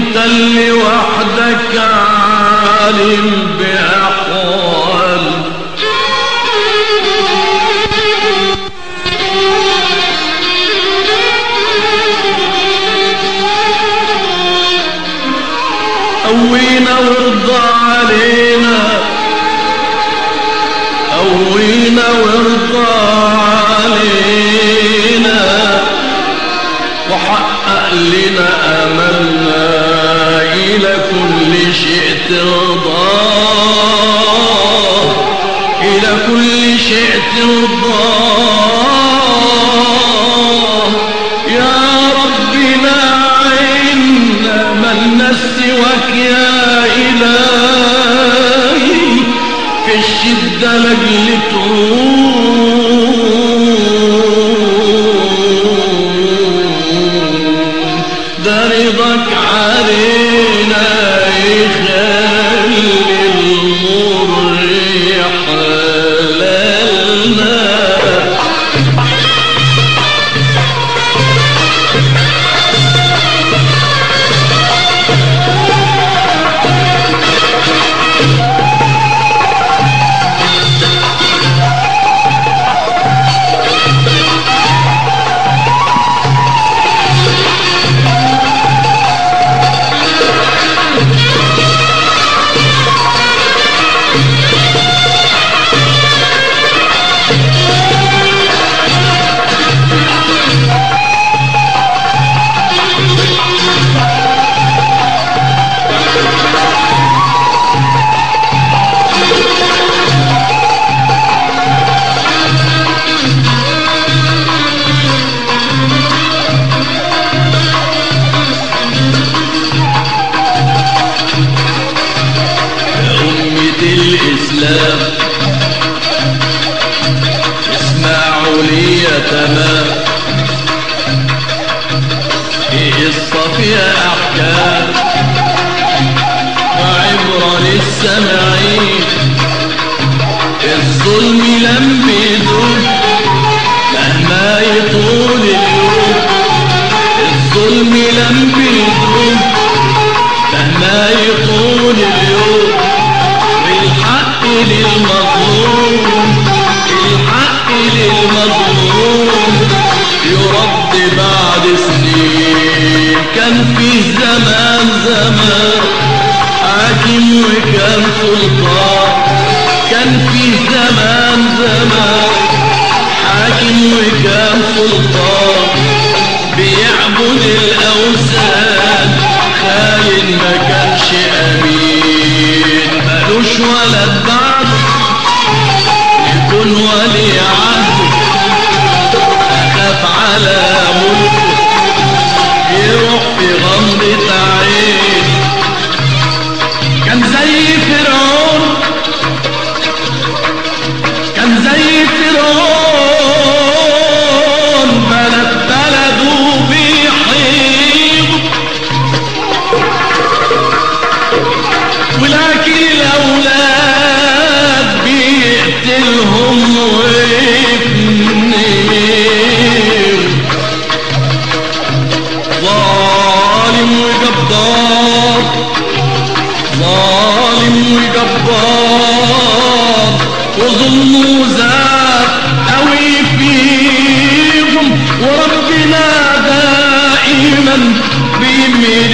انت اللي وحدك عالم بأحوال قوينا وارضى علينا قوينا وارضى علينا وحقق لنا املنا الى كل شيء ترضاه الى كل شيء ترضاه يا ربنا عنا من سواك يا إلهي في الشدة لجلتون ده رضاك علينا يخلي المر يحللنا أمة الإسلام اسمعوا لي يا تمام في قصة فيها أحكام وعبرة للسامعين الظلم لم يدوم مهما يطول اليوم الظلم لم يدوم مهما يطول اليوم الحق للمظلوم الحق للمظلوم يرد بعد سنين كان فيه زمان زمان حاكم وكان سلطان كان فيه زمان زمان حاكم وكان سلطان بيعبد الأوثان خاين ما كانش أمين ملوش ولد بعد يكون ولي عهد أخاف على ملكه يروح في غمضة عين كان زي فرعون كان زي فرعون بلد بلده بيحيط ولكن الأولاد بيقتلهم ويفنيهم ظالم وجبار ظالم وجبار وظلمه زاد قوي فيهم وربنا دائما بيميل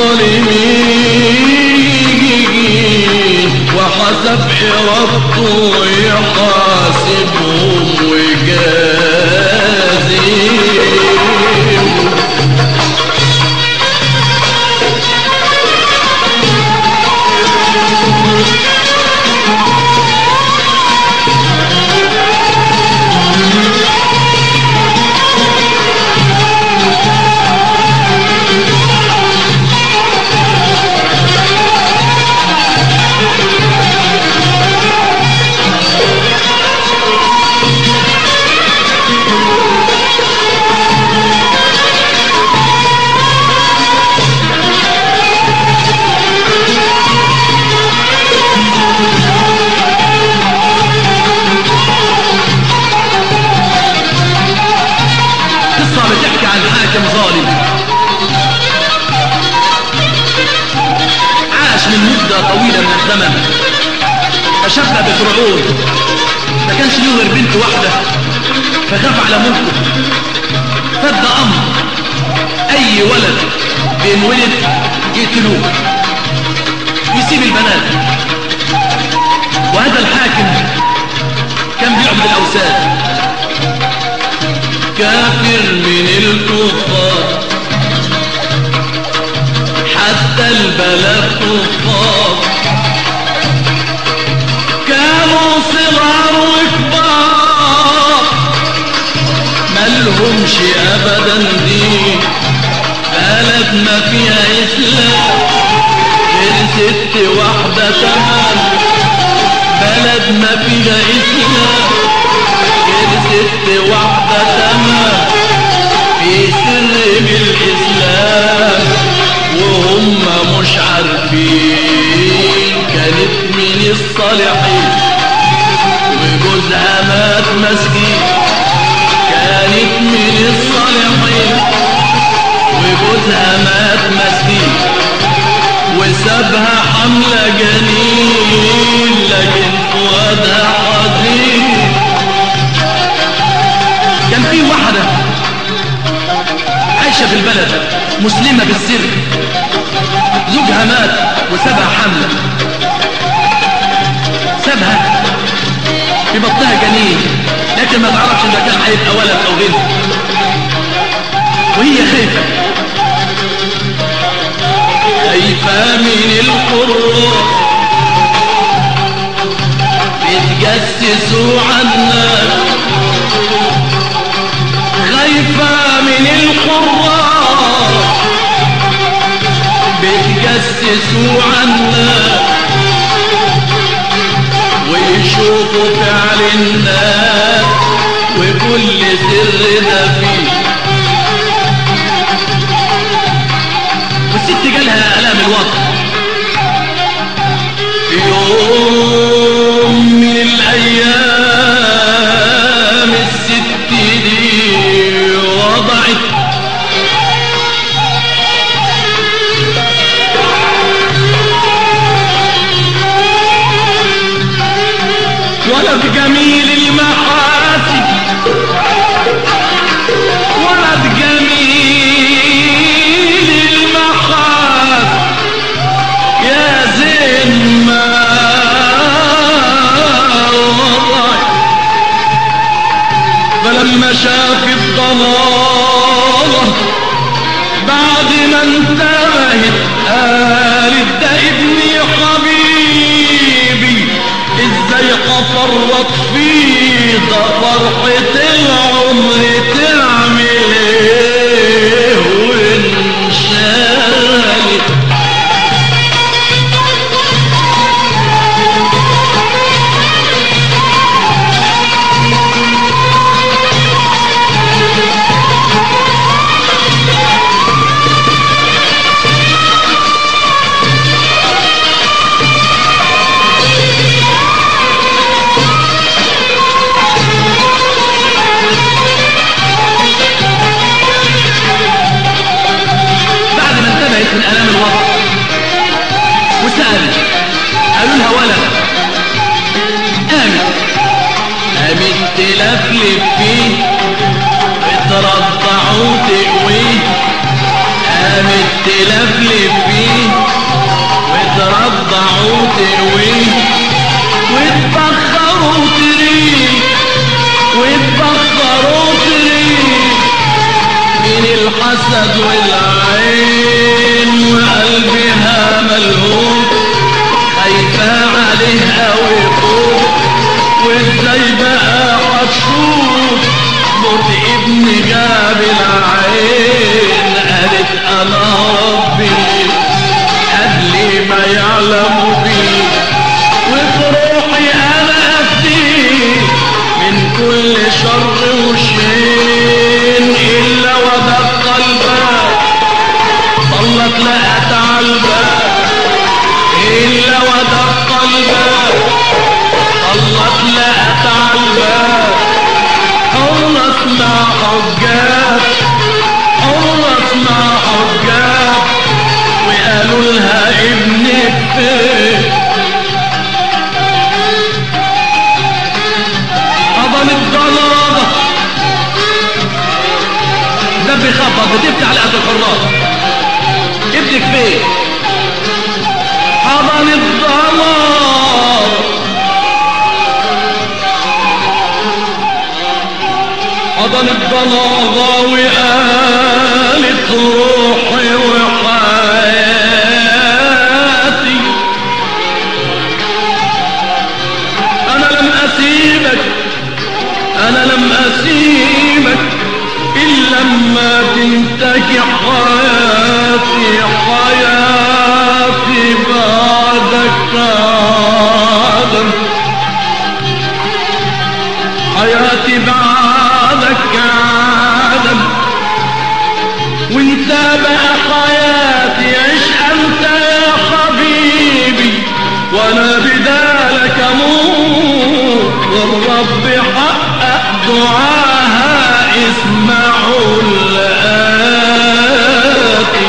الظالمين وحسب إرادته يحاسبهم ويجازيهم قصة بتحكي عن حاكم ظالم عاش من مدة طويلة من الزمن فشافها بفرعون ما كانش له غير بنت واحدة فخاف على ملكه فد أمر أي ولد بينولد يقتلوه ويسيب البنات وهذا الحاكم كان بيعبد الأوثان كافر من الكفار حتى البلد كفار كانوا صغار وكبار ملهمش ابدا دين بلد ما فيها اسلام غير ست واحدة تمام بلد ما فيها اسلام غير ست واحدة تمام في سر من الاسلام وهم مش عارفين كانت من الصالحين وجوزها مات مسكين كانت من الصالحين وجوزها مات مسكين وسابها حملة جنين لكن فؤادها حزين كان في واحدة عايشة في البلد مسلمة بالسر زوجها مات وسابها حملة سابها في بطنها جنين لكن ما تعرفش اذا كان هيبقى ولد او بنت وهي خايفة خايفة من القرار بيتجسسوا عنا خايفة من القرار بيتجسسوا عنا ويشوفوا فعل الناس وكل سر ده فيه والست جالها آلام الوطن في يوم من الأيام الست دي وضعت ولد جميل المحاسن ولد جميل المحاسن يا زين ما وضع فلما شاف الضلالة بعد ما انتهت قالت ده ابني حبيبي ازاي افرط فيه ده فرحة العمر تعمل ايه وانشالت بعد ما انتبهت من الام الوضع وسالت قالوا لها ولد قامت قامت تلفلف فيه وترضع وتقويه قامت تلفلف فيه وترضع وتقويه وتبخر وتريه وتبخر وتريه من الحسد والعين وقلبها ملهوم خايفة عليها ويقول وازاي بقى هتشوف موت ابن جاب العين قالت انا ربي قبل ما يعلم بي وفي روحي انا افديه من كل شر وشين الا ودق الباب صلت لقت على الباب الا ودق الباب صلت لقت على الباب حرص مع حجاب حرص مع حجاب وقالوا لها ابنك بيخبط بتفتح لقت الحراس ابنك فين حضن الضلال حضن الضلال وقالت روحي وحياتي انا لم اسيبك انا لم اسيبك الا لما تنتهي حياتي حياتي بعدك عالم حياتي بعدك عالم وانت بقى حياتي عيش انت يا حبيبي وانا بدالك اموت والرب حقق دعاها اسمعوا الآتي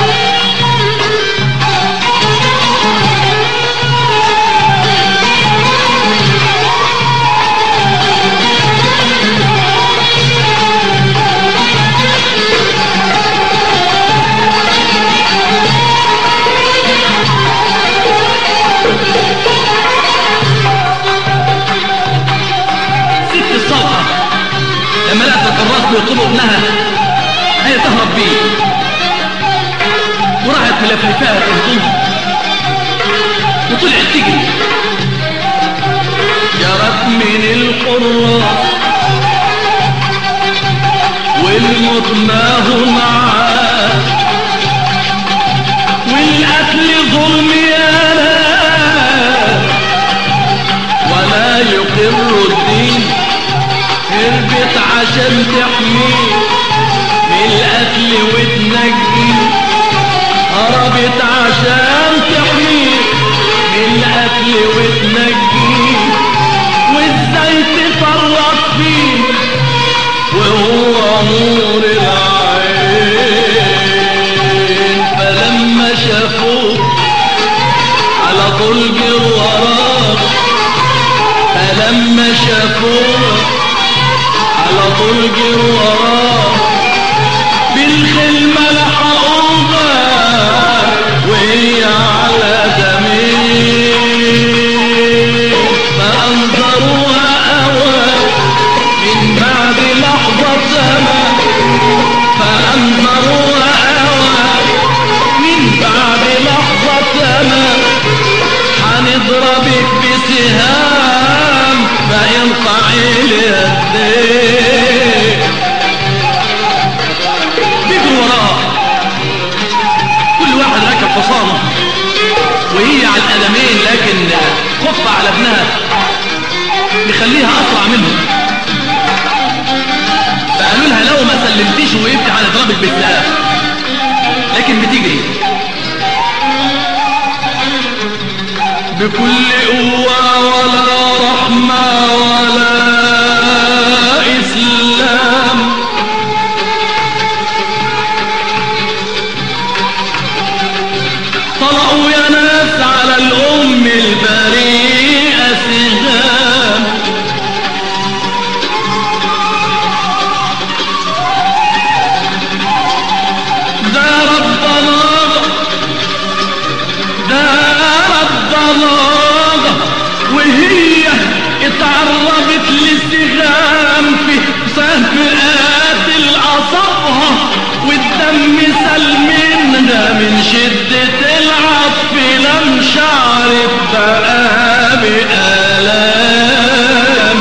ست الصفحة لما لقت الكراس بيطلبوا ابنها هي تهرب بيه وراحت ملفلفاها في هدومها وطلعت تجري جرت من الحراس والموت ما هو معاه والقتل ظلم يا ناس ولا يقر الدين هربت عشان تحميه من القتل وتنجيه هربت عشان تحميه من القتل وتنجيه وازاي تفرط فيه وهو نور العين فلما شافوه على طول جروا وراه فلما شافوه على طول جروا وراه بالخلمة لحقوها وهي على دمين فأنظروها أوان من بعد لحظة زمان فأنظروها أوان من بعد لحظة زمان هنضربك بسهام فينقع اليدين بيجروا وراها كل واحد راكب حصانه وهي على القدمين لكن خف على ابنها يخليها اسرع منهم فقالوا لها لو ما سلمتيش وقفت على ضربك بالسلاح لكن بتجري بكل قوة ولا رحمة ولا إسلام طلعوا يا ناس على الأم البريئة سهام دار الضلال دار الضلال وهي اتعرضت للسهام في سهفات الأصابها والدم سل منها من شدة العطف لم شعرت بقى بآلام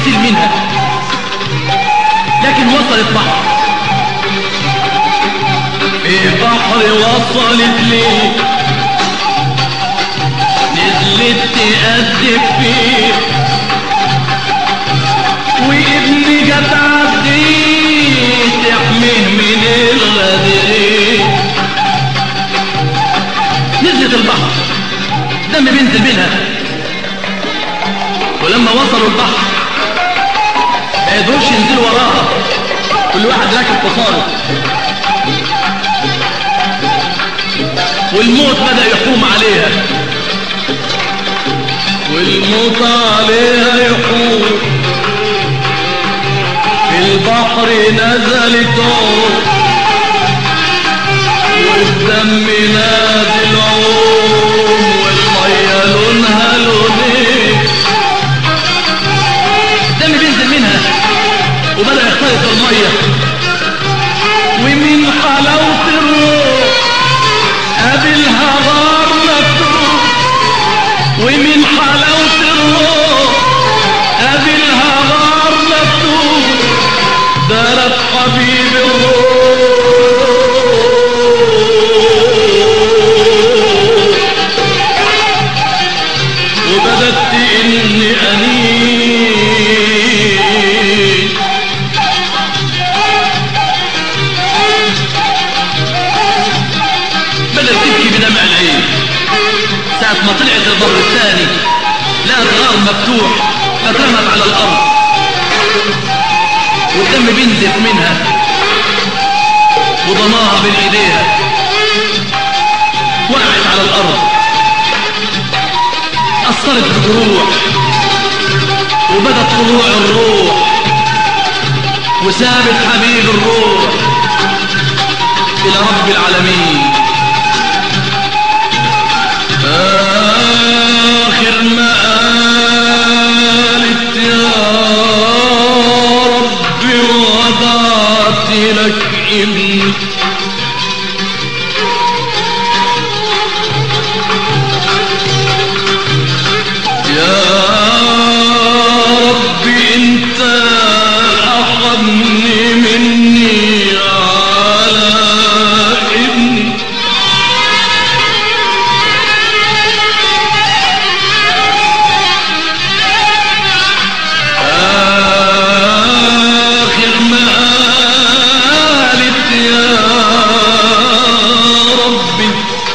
بينزل منها لكن وصلت بحر في بحر وصلت لي نزلت تأدب فيه وابني جت عديه تحميه من الغدرين نزلت البحر دم بينزل منها ولما وصلوا البحر ما يقدروش ينزلوا وراها كل واحد راكب قصاره والموت بدأ يحوم عليها والموت عليها يحوم في البحر نزلت والدم نازل عوم والمية لونها لونين الدم بينزل منها وبدأ يختلط المية ومن حلاوة الروح قابلها غار مفتوح ومن حلاوة الروح قابلها غار مفتوح دارت حبيب الروح وبدت إني أنين بدأت تبكي بدمع العين ساعة ما طلعت البر الثاني لقت غار مفتوح فاترمت على الأرض والدم بينزف منها وضماها بين ايديها وقعت على الأرض أثرت بجروح وبدت طلوع الروح وسابت حبيب الروح إلى رب العالمين آخر ما قالت يا رب وضعت لك ابني يا رب انت احن مني على ابني آخر ما قالت يا ربي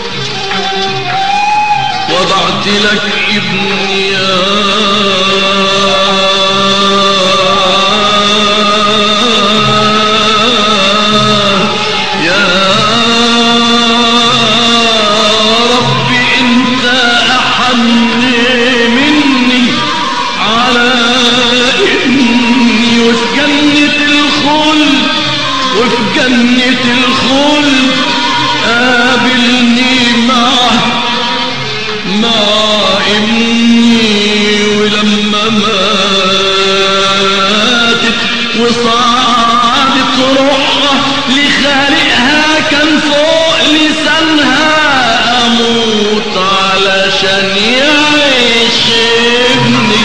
وضعت لك ابني يا يا ربي انت احن مني على ابني وفي جنة الخلد وفي جنة الخلد قابلني معه مع ابني ولما ماتت وصعدت روحها لخالقها كان فوق لسانها اموت علشان يعيش ابني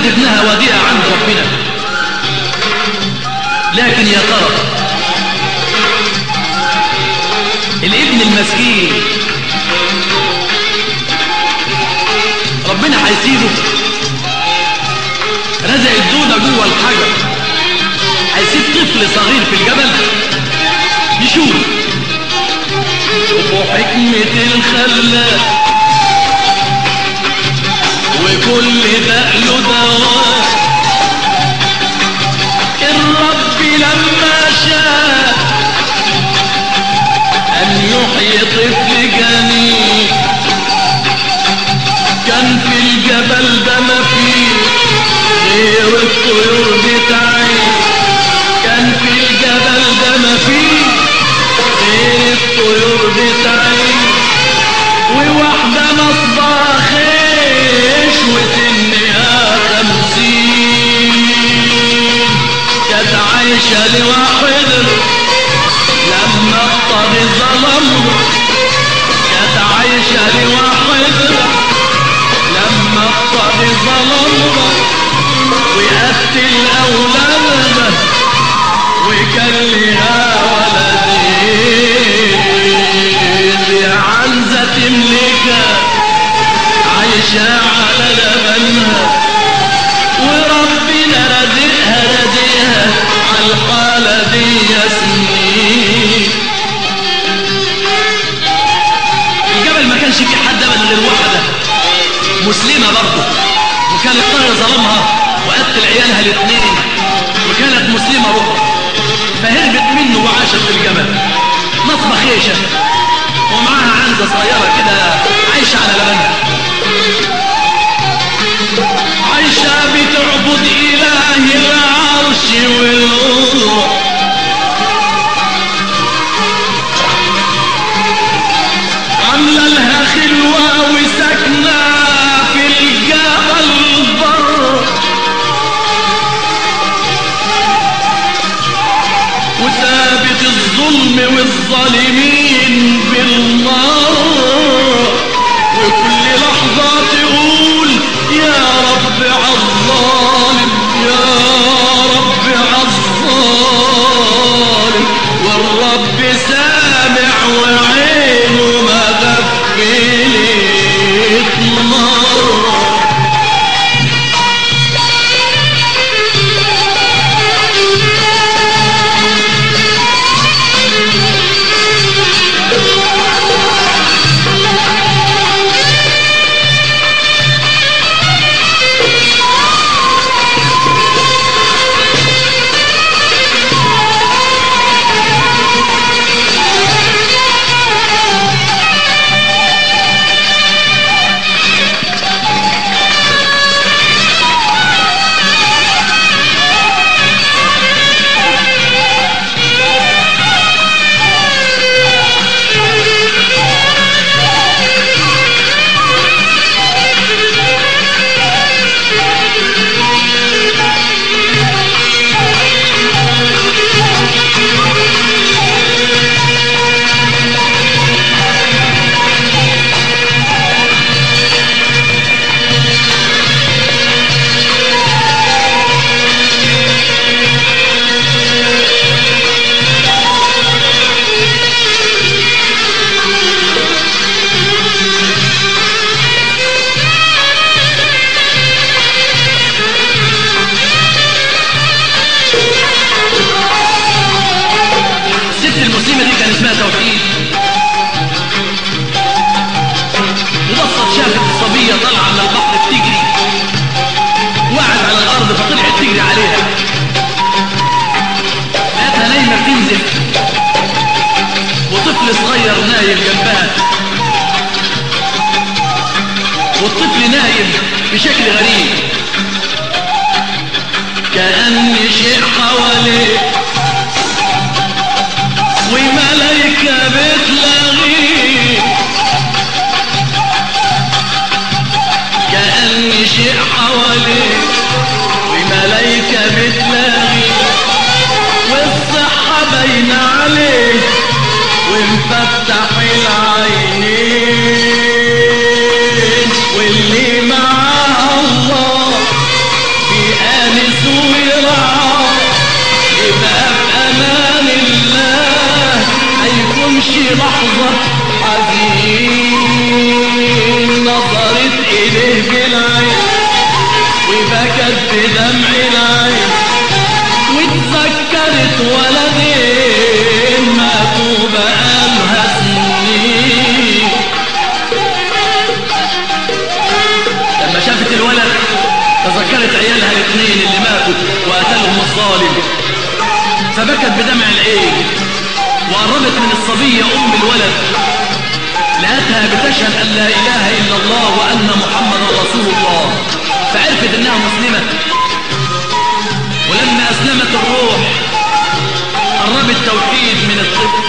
ابنها وديعة عند ربنا لكن يا ترى الابن المسكين ربنا هيسيبه رزق الدودة جوه الحجر هيسيب طفل صغير في الجبل يشوف شوفوا حكمة الخلاق وكل ده له دواء الرب لما شاء أن يحيي طفل جنين كان في الجبل ده ما فيه غير الطيور بتاعي كان في الجبل ده ما فيه غير الطيور بتاعي وواحدة مصباح خيش وسنها خمسين كانت عايشة لوحدها لما الطري ظلم كانت عايشة لوحدها لما الطري ظلم وقتل أولادها وكان لها ولدين عنزة تملكها عايشة على لبنها وربنا رزقها رزقها على الحالة دي يا سنين الجبل ما كانش فيه حد ابدا غير واحدة مسلمة برضه وكان الطاهر ظلمها وقتل عيالها الاثنين وكانت مسلمة أخرى فهربت منه وعاشت في الجبل نصب خيشة ومعاها عنزة صغيرة كده عايشة على لبنها عايشة بتعبد إله العرش والروح عاملة لها خلوة وساكنة في الجبل بر وثابت الظلم والظالمين بالنار وكل لحظة تقول يا رب عالظالم يا رب عالظالم والرب سامع وعينه ما غفلت مرة الست المسلمة دي كان اسمها توحيد وبصت شافت الصبية طالعة من البحر بتجري وقعت على الأرض فطلعت تجري عليها لقيتها نايمة بتنزل وطفل صغير نايم جنبها والطفل نايم بشكل غريب كأن شيء حواليك وملايكة بتلاغيك كأن شيء حواليك وملايكة بتلاغيك والصحة باينة عليك ومفتح العينين واللي معاه الله حزين نظرت إليه بالعين وبكت بدمع العين واتذكرت ولدين ماتوا بقالها سنين لما شافت الولد تذكرت عيالها الاثنين اللي ماتوا وقتلهم الظالم فبكت بدمع العين وقربت من الصبية أم الولد لقتها بتشهد أن لا إله إلا الله وأن محمد رسول الله فعرفت إنها مسلمة ولما أسلمت الروح قرب التوحيد من الطفل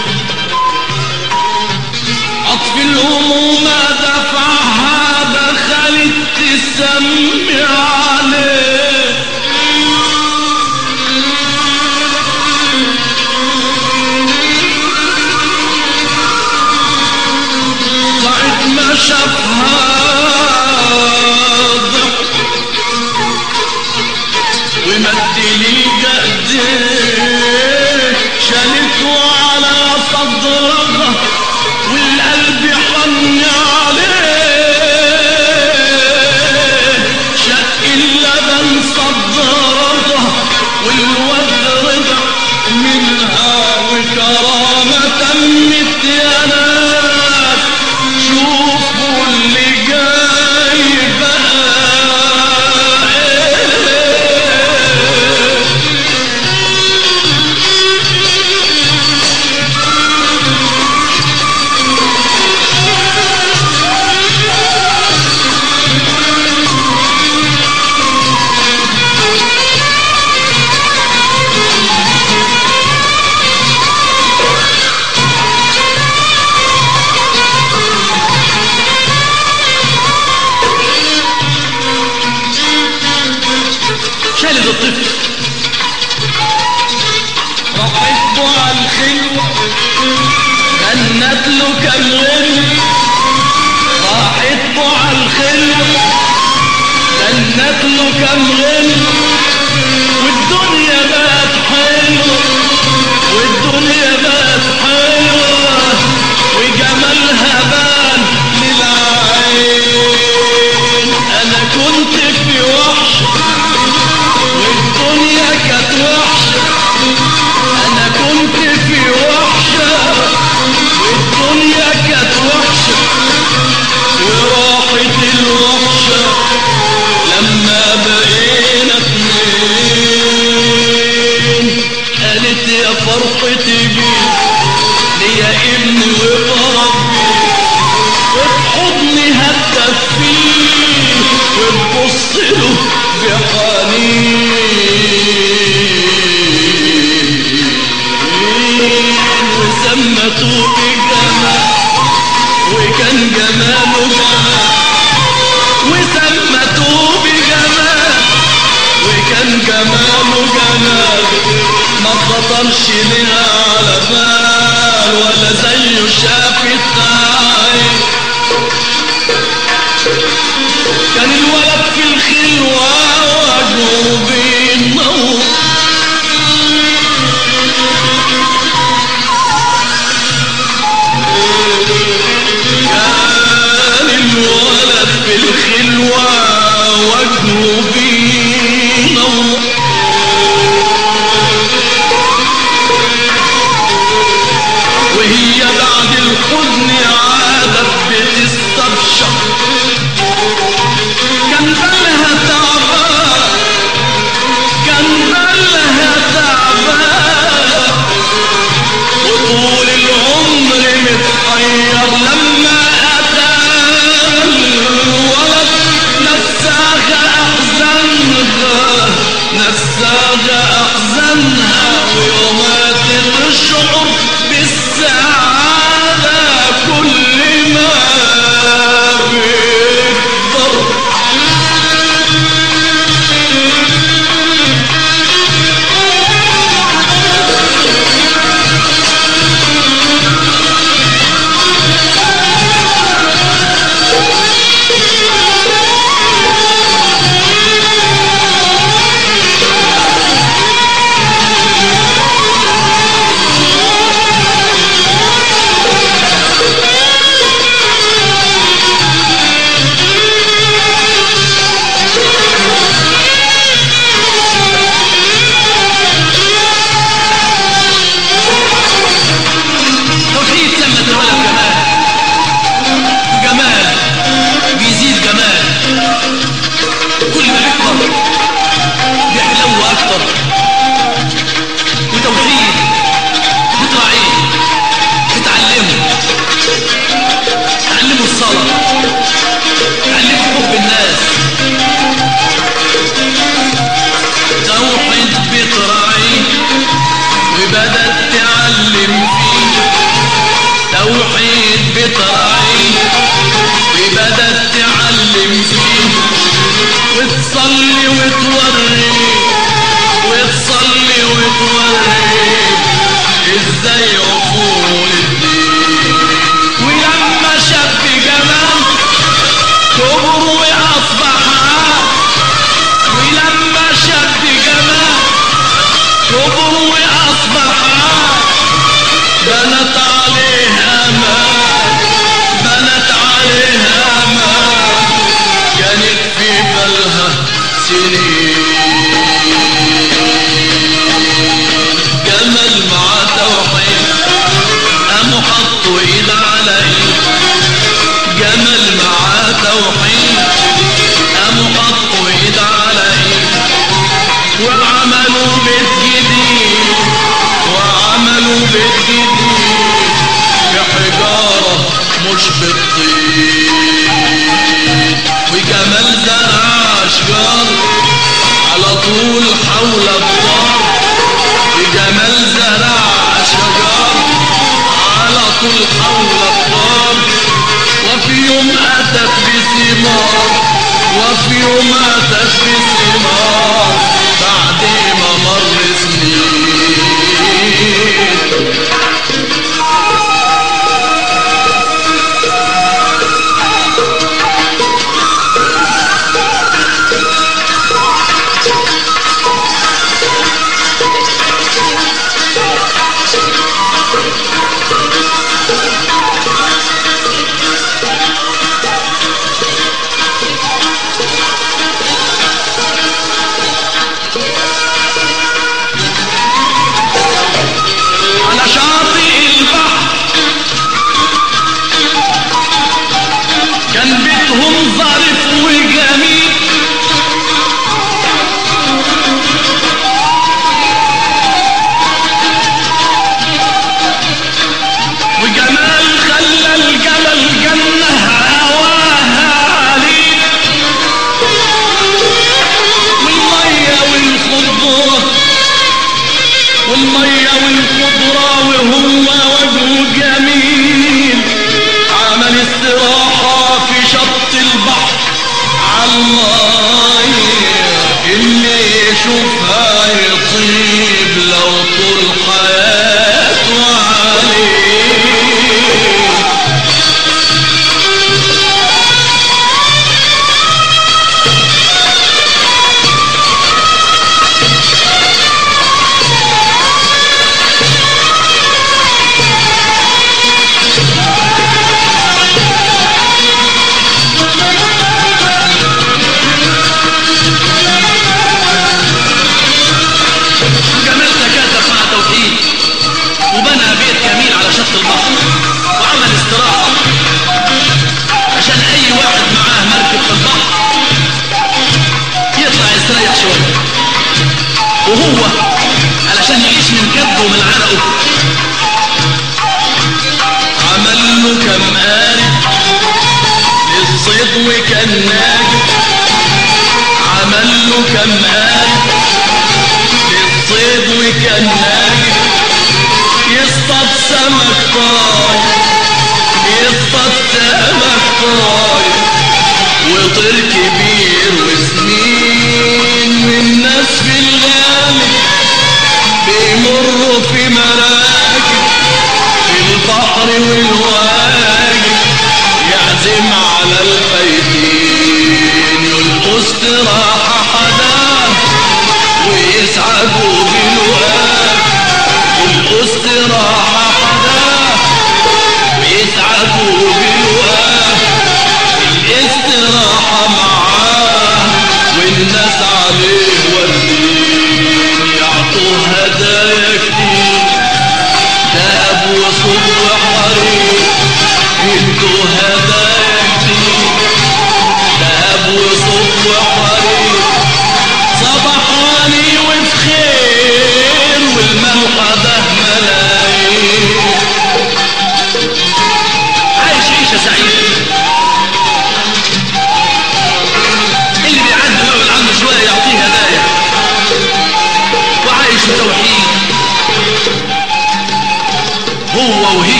عطف الهموم دفعها دخلت تسمي عليه ساعة ما شافها ضحك ومد لي ايديه شالته على صدرها والقلب حن عليه شق اللبن صدرها والواد رجع منها وكرامة تمت يا ناس شوفوا اللي جاي بقى ايه شالت الطفل رحبوا على الخلوة غنت له كم غنوة راحت على الخلوة غنت له كم غنوة والدنيا بقت حلوة والدنيا بقت حلوة وجمالها بان للعين انا كنت في وحشة والدنيا كانت وحشة أنا كنت في وحشة والدنيا كانت وحشة وراحت الوحشة لما بقيت بتراعيه وبدت تعلم فيه وتصلي وتوريه وتصلي وتوريه ازاي عقول الدين ولما شاف جمال كبر واصبح عاد ولما شاف جمال كبر واصبح عاد بنت عليه امان بنت عليه امان كانت في بالها سنين جمل مع توحيد قاموا حطوا ايد على ايد جمل مع توحيد قاموا حطوا ايد على ايد وعملوا بيت جديد وعملوا بيت جديد بحجارة مش بالطين وجمال زرع أشجار على طول حول الدار وجمال زرع أشجار على طول حول الدار وفي يوم أتت بثمار وفي يوم أتت بثمار بعد ما مر سنين على شاطئ البحر كان بيتهم ظريف وجميل وجمال خلى الجمل جنة هواها عليه والمية والخضرة والمية والخضرة وهو وجهه جميل عمل استراحة في شط البحر عالمية اللي يشوفها يطيب لو طول حياته عليه وجمال تكاتف مع توحيد وبنى بيت جميل على شط البحر وعمل استراحة عشان أي واحد معاه مركب في البحر يطلع يستريح شوية وهو علشان يعيش من كبده ومن عرقه عمل له كم قارب للصيد وكان ناجي عمل له كم قارب للصيد وكان ناجي يصطاد سمك طاير يصطاد سمك طاير وطير كبير وسنين من ناس في الغالب بيمروا في مراكب في البحر والواجب يعزم على الفايتين يلقوا استراحة حداه ويسعدوا بالواد يلقوا استراحة حداه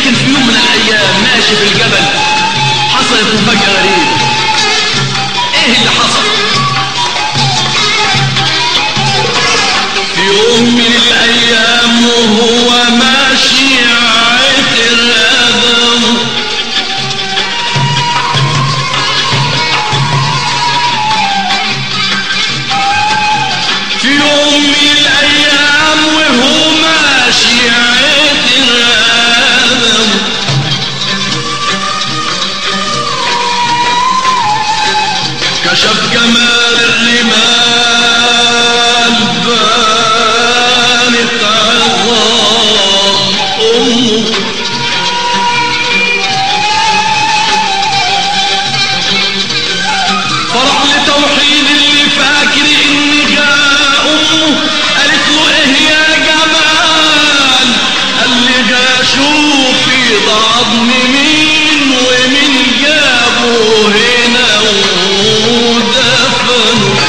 لكن في يوم من الايام ماشي في الجبل حصلت مفاجأة غريبة ايه اللي حصل في يوم من الأيام وهو ماشي عتر أدم في يوم من الأيام وهو ماشي عتر أدم كشف جمال الرمال بانت عظام أمه فرح لتوحيد اللي فاكر ان جاء امه قالت له ايه يا جمال قال لي جا شوفي ده عظم مين ومين جابه هنا ودفنه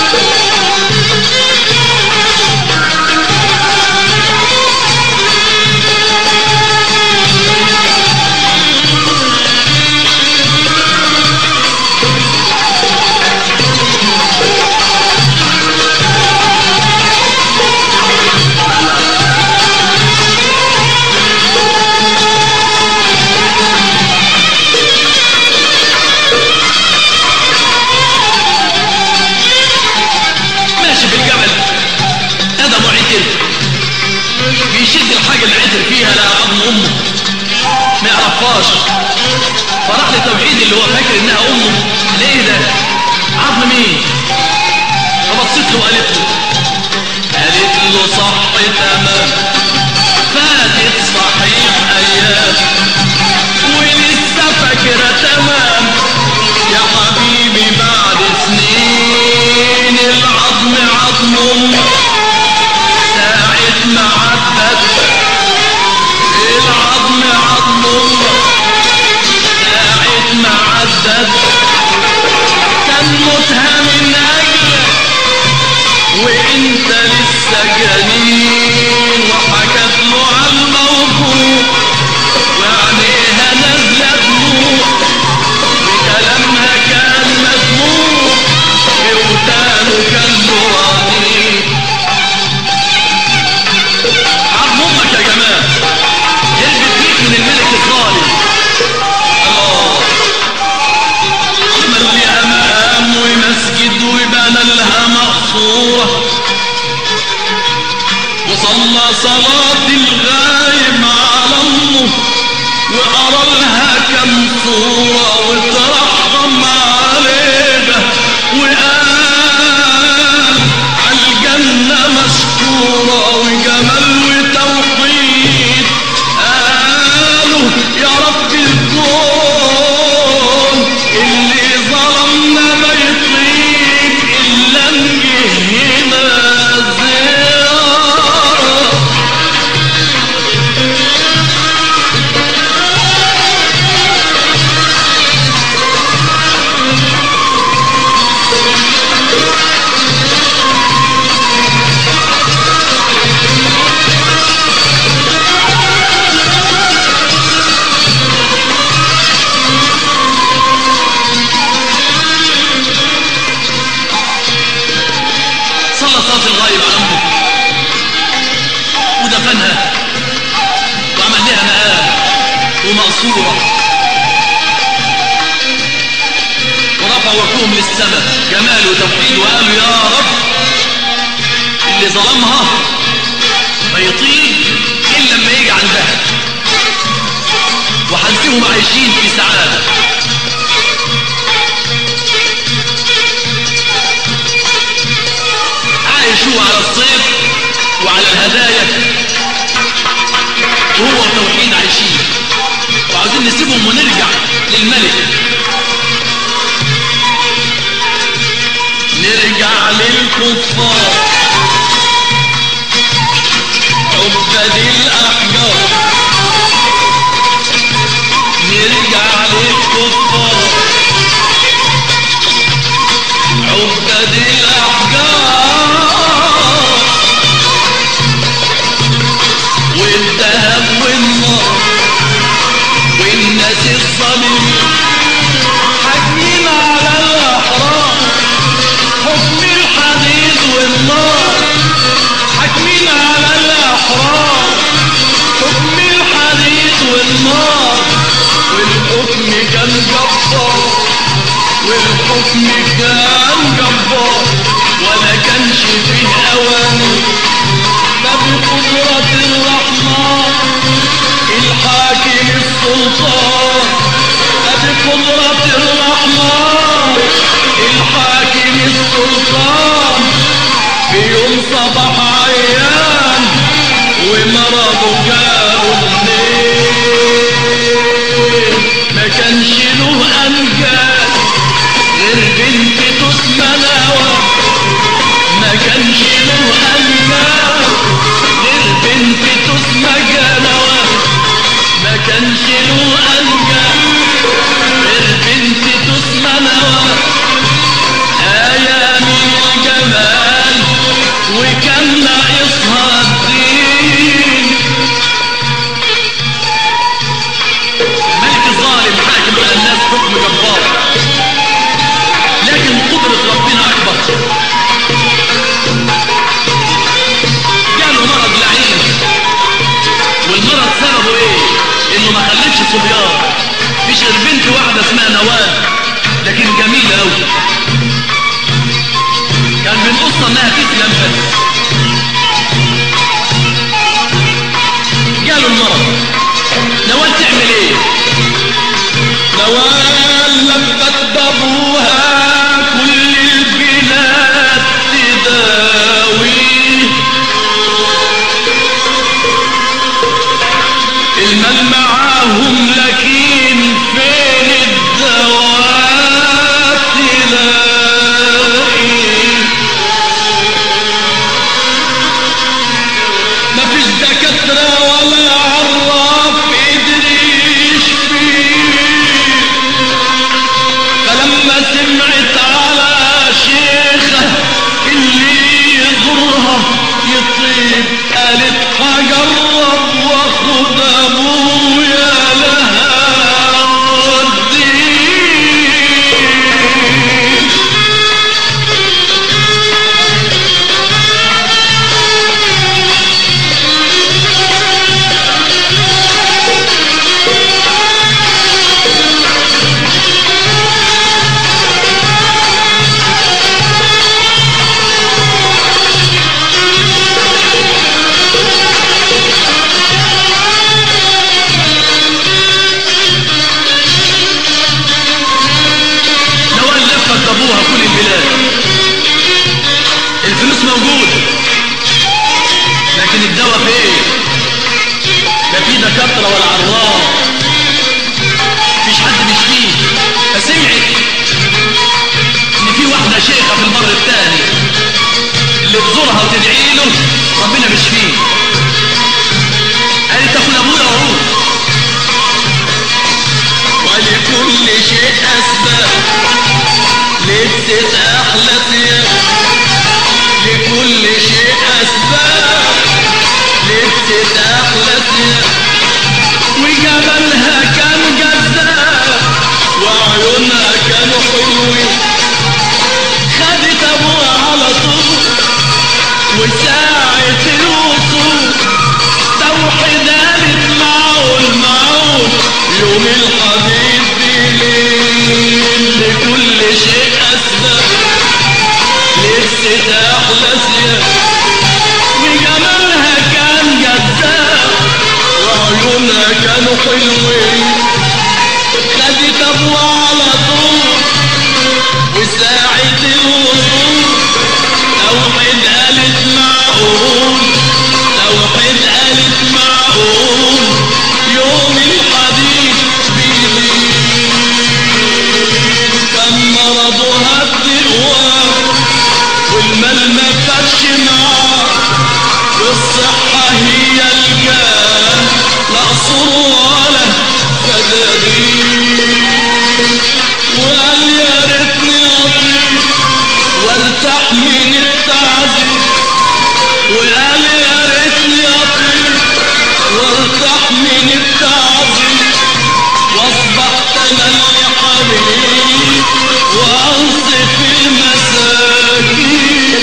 ماشي في الجبل ادم وعتر بيشد الحاجة اللي عتر فيها لها عظم امه ما يعرفهاش فراح لتوحيد اللي هو فاكر انها امه ليه ده عظم مين فبصيت له وقالت له قالت له صح تمام فاتت صحيح ايام ولسه فاكرة تمام يا حبيبي بعد سنين العظم عظم امي ساعة ما عدت العظم عظم امي ساعة ما عدت كان موتها من اجلك وانت لسه جنين وحكت له عن الموضوع وعينيها نازله دموع وكلامها كان مسموع وودانه كان نوراني عظم امك يا جمال هربت بيك من الملك الظالم الله عمل لها مقام ومسجد وبنى لها مقصورة وصلى صلاة الغايب على امه وقرا لها كم صورة وترحم عليها وقال عالجنة مشكورة وجمال وتوحيد قالوا يا رب الكون اللي ظلمنا ما يطيب إلا نجي هنا زيارة صلى صلاة الغايب على امه ودفنها وعمل لها مقام ومقصورة ورفع وجوههم للسماء جمال وتوحيد وقالوا يا رب اللي ظلمها ما يطيب الا لما يجي عندها وحنسيهم عايشين في سعاده عايش هو على الصيد وعلى الهدايا وهو وتوحيد عايشين وعاوزين نسيبهم ونرجع للملك نرجع للكفار عباد الأحجار نرجع للكفار عباد الأحجار والذهب والنار جبار والحكم كان جبار ولا كانش فيه اواني فبقدرة الرحمن الحاكم السلطان فبقدرة الرحمن الحاكم السلطان في يوم صباح عيان ومرضه جاله منين ما كانش له انجاز غير بنت تسمى نوى ما كانش له انجاز غير بنت تسمى جنوى ما كانش له انجاز غير بنت تسمى نوى ايام الجمال وكان ناقصها الدين ملك الظالم حاكم على الناس حكم جبار لكن قدرة ربنا أكبر جاله مرض لعين والمرض سببه ايه؟ انه ما خلفش صبيان فيش غير بنت واحدة اسمها نوال لكن جميلة أوي كان من قصة انها تسلم بس جاله المرض نوال تعمل ايه؟ نوال لبت بابوها كل البلاد تداوي المال معاهم لكن فين الدواء تلاقي مفيش دكاترة ولا عراف قدر يشفيه فلما سمعت على شيخة اللي يضرها يطيب قالت هجرب واخد ابويا لها وديه نوال لفت ابوها كل البلاد الفلوس موجودة لكن الدواء فين لا في دكاترة ولا عراف مفيش حد بيشفيه فسمعت ان في واحدة شيخة في البر الثاني اللي تزورها وتدعي له ربنا بيشفيه قالت تاخد ابويا واروح ولكل شيء أسباب لبست أحلى ثياب لكل شيء أسباب لبست أحلى ثياب وجمالها كان جذاب وعيونها كانوا حلوين خدت أبوها على طول وساعة الوصول توحد قالت معون معون يوم الحبيب بليل لكل شيء أسباب لبست أحلى ثياب وجمالها كان جذاب وعيونها كانوا حلوين خدت أبوها على طول وساعة الوصول توحد قالت معقول توحد قالت معقول يوم الحديث بيلين كان مرضها الدقوة والمال ما فاتش معاه والصحة هي الجاه لا قصور ولا فدادين وقال يا ريتني اطيب وارتاح من التعذيب وقال يا ريتني اطيب وارتاح من التعذيب واصبحت انا اللي حبيب وانصف المساكين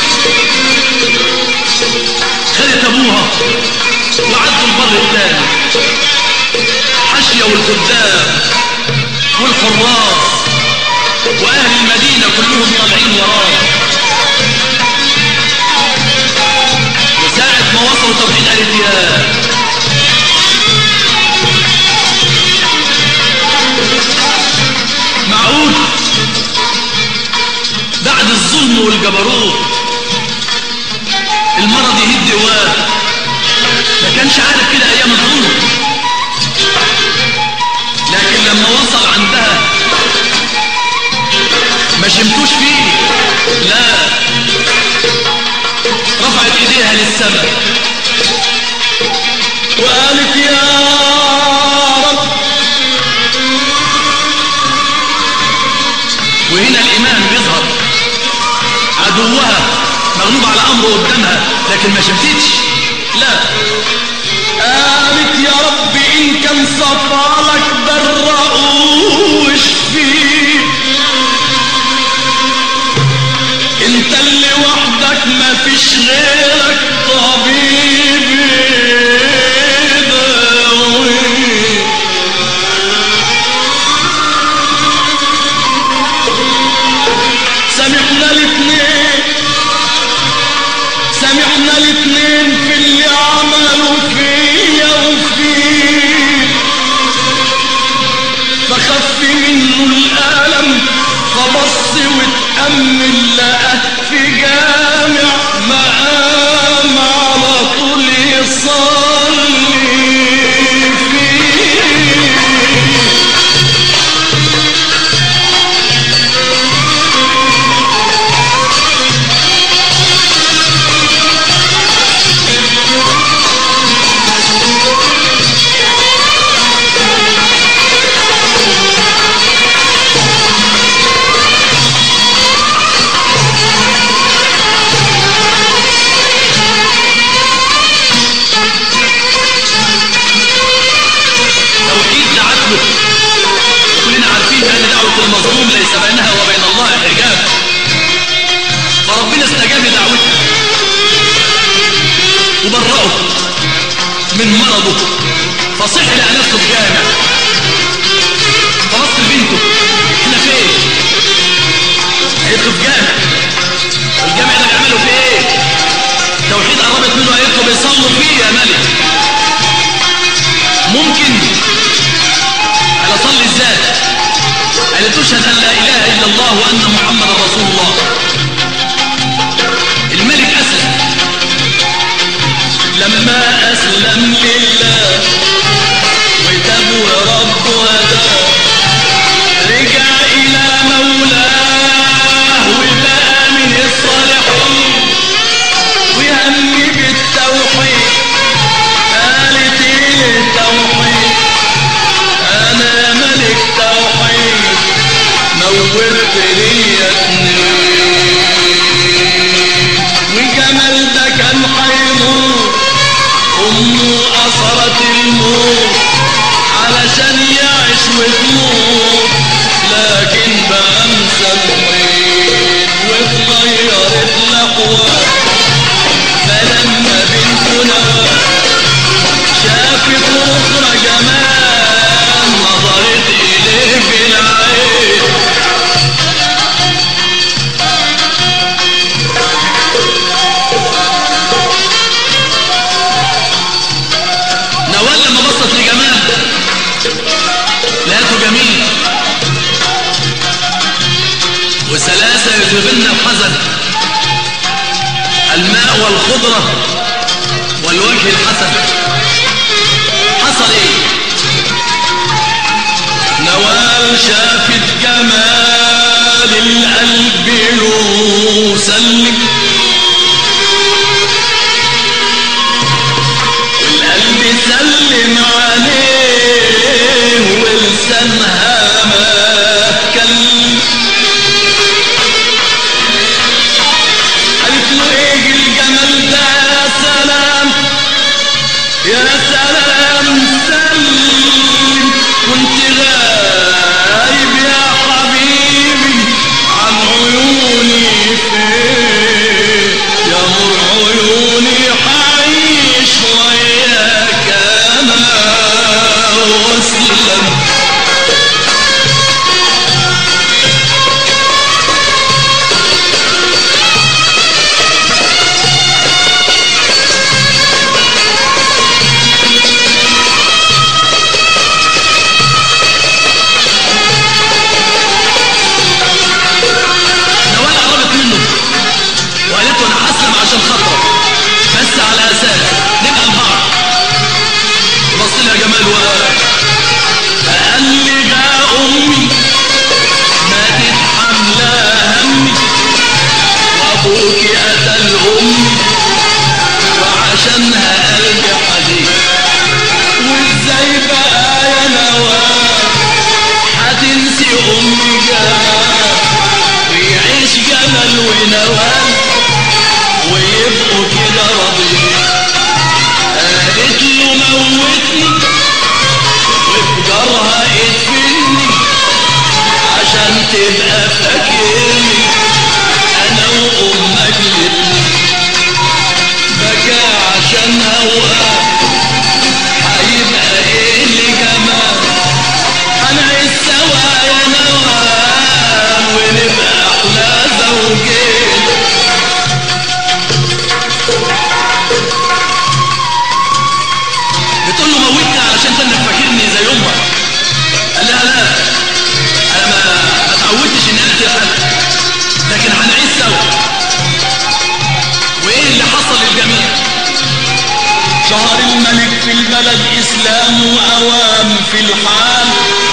خدت ابوها وعدوا البر الثاني حاشية والخدام والحراس واهل المدينة كلهم طالعين وراه وساعة ما وصلوا توحيد قالت يا معقول بعد الظلم والجبروت المرض يهد جواه ما كانش عارف كده ايام الظلم لكن لما وصل عندها ما شمتوش فيه لا رفعت ايديها للسماء وقالت يا رب وهنا الايمان بيظهر عدوها مغلوب على امره قدامها لكن ما شمتتش لا قالت يا رب إن كان صفالك برقوش فيه انت اللي وحدك ما فيش غيرك طبيب يداوي سامحنا الاثنين سامحنا الاثنين في اللي عملوا فيا وفيك فخف منه الألم فبص واتأمل لقى في جامع مقام على طول يصلي فيه توحيد دعت له كلنا عارفين ان دعوه المظلوم ليس بينها وبين الله حجاب فربنا استجاب لدعوتها وبرأه من مرضه فصح لقى نفسه في جامع فبص لبنته احنا فين؟ قالت له في جامع الجامع ده بيعملوا فيه ايه؟ توحيد قربت منه قالت له بيصلوا فيه يا ملك ممكن انا اصلي ازاي قال تشهد ان لا اله الا الله وان محمدا رسول الله الملك اسلم لما أسلم لله وتاب وربه هداه رجع إلى مولاه وبقى من الصالحين وهم بالتوحيد قالت إيه التوحيد أنا ملك توحيد نورت لي اتنين وجمال ده كان هيموت أمه أثرت الموت علشان يعيش وتموت لكن بقى مسلمين واتغيرت الأقوال فلما بنته نوال شافت أخرى جمال نظرت إليه بالعين نوال لما بصت لجمال لقيته جميل وسلاسة يذهبن الحزن الماء والخضرة والوجه الحسن حصل ايه نوال شافت جمال القلب له سلم والقلب سلم عليه ولسانها ما اتكلم قالت له ايه الجمال ده يا سلام في الحال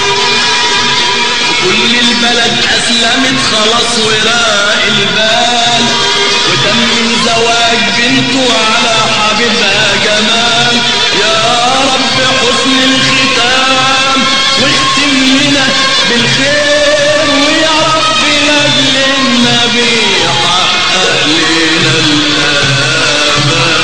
كل البلد أسلمت خلاص وراء البال وتم زواج بنته على حبيبها جمال يا رب حسن الختام واختم لنا بالخير ويا رب لاجل النبي حقق لنا الأمان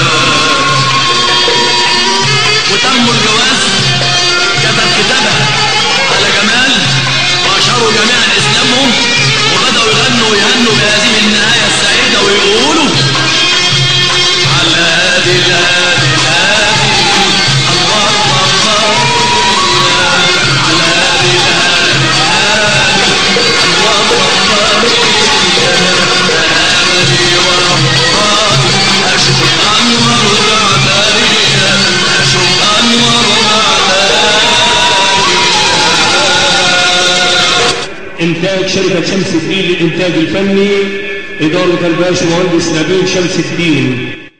وتم الجواز كتب كتابها على جمال واشاروا جميعا اسلامهم وبداوا يغنوا ويهنوا بهذه النهايه السعيده ويقولوا على هذه الهادي الهادي الله الله على هذه الهادي الهادي الله الله املي ورمضان اشوف انور بعداريا اشوف انور إنتاج شركة شمس الدين للإنتاج الفني إدارة الباشا مهندس نبيل شمس الدين